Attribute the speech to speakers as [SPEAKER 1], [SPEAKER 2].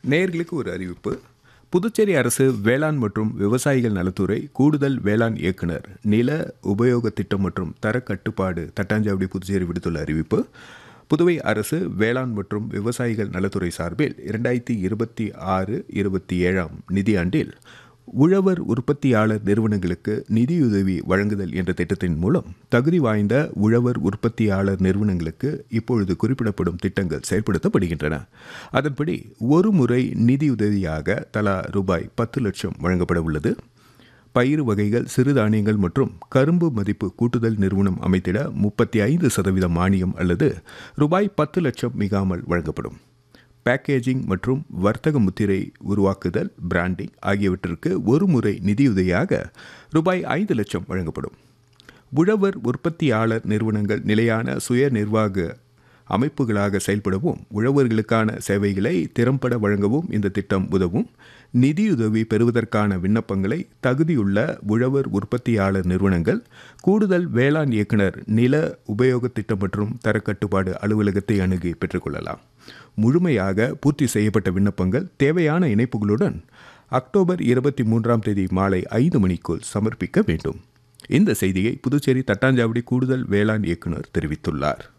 [SPEAKER 1] நேர்களுக்கு ஒரு அறிவிப்பு புதுச்சேரி அரசு வேளாண் மற்றும் விவசாயிகள் நலத்துறை கூடுதல் வேளாண் இயக்குனர் நில உபயோக திட்டம் மற்றும் தர கட்டுப்பாடு தட்டாஞ்சாவடி புதுச்சேரி விடுத்துள்ள அறிவிப்பு புதுவை அரசு வேளாண் மற்றும் விவசாயிகள் நலத்துறை சார்பில் இரண்டாயிரத்தி இருபத்தி ஆறு இருபத்தி ஏழாம் நிதியாண்டில் உழவர் உற்பத்தியாளர் நிறுவனங்களுக்கு நிதியுதவி வழங்குதல் என்ற திட்டத்தின் மூலம் தகுதி வாய்ந்த உழவர் உற்பத்தியாளர் நிறுவனங்களுக்கு இப்பொழுது குறிப்பிடப்படும் திட்டங்கள் செயல்படுத்தப்படுகின்றன அதன்படி ஒரு முறை நிதியுதவியாக தலா ரூபாய் பத்து லட்சம் வழங்கப்பட உள்ளது பயிர் வகைகள் சிறுதானியங்கள் மற்றும் கரும்பு மதிப்பு கூட்டுதல் நிறுவனம் அமைத்திட முப்பத்தி ஐந்து சதவீத மானியம் அல்லது ரூபாய் பத்து லட்சம் மிகாமல் வழங்கப்படும் பேக்கேஜிங் மற்றும் வர்த்தக முத்திரை உருவாக்குதல் பிராண்டிங் ஆகியவற்றிற்கு ஒரு முறை நிதியுதவியாக ரூபாய் ஐந்து லட்சம் வழங்கப்படும் உழவர் உற்பத்தியாளர் நிறுவனங்கள் நிலையான சுய நிர்வாக அமைப்புகளாக செயல்படவும் உழவர்களுக்கான சேவைகளை திறம்பட வழங்கவும் இந்த திட்டம் உதவும் நிதியுதவி பெறுவதற்கான விண்ணப்பங்களை தகுதியுள்ள உழவர் உற்பத்தியாளர் நிறுவனங்கள் கூடுதல் வேளாண் இயக்குனர் நில உபயோக திட்டம் மற்றும் தரக்கட்டுப்பாடு அலுவலகத்தை அணுகி பெற்றுக்கொள்ளலாம் முழுமையாக பூர்த்தி செய்யப்பட்ட விண்ணப்பங்கள் தேவையான இணைப்புகளுடன் அக்டோபர் இருபத்தி மூன்றாம் தேதி மாலை ஐந்து மணிக்குள் சமர்ப்பிக்க வேண்டும் இந்த செய்தியை புதுச்சேரி தட்டாஞ்சாவடி கூடுதல் வேளாண் இயக்குனர் தெரிவித்துள்ளார்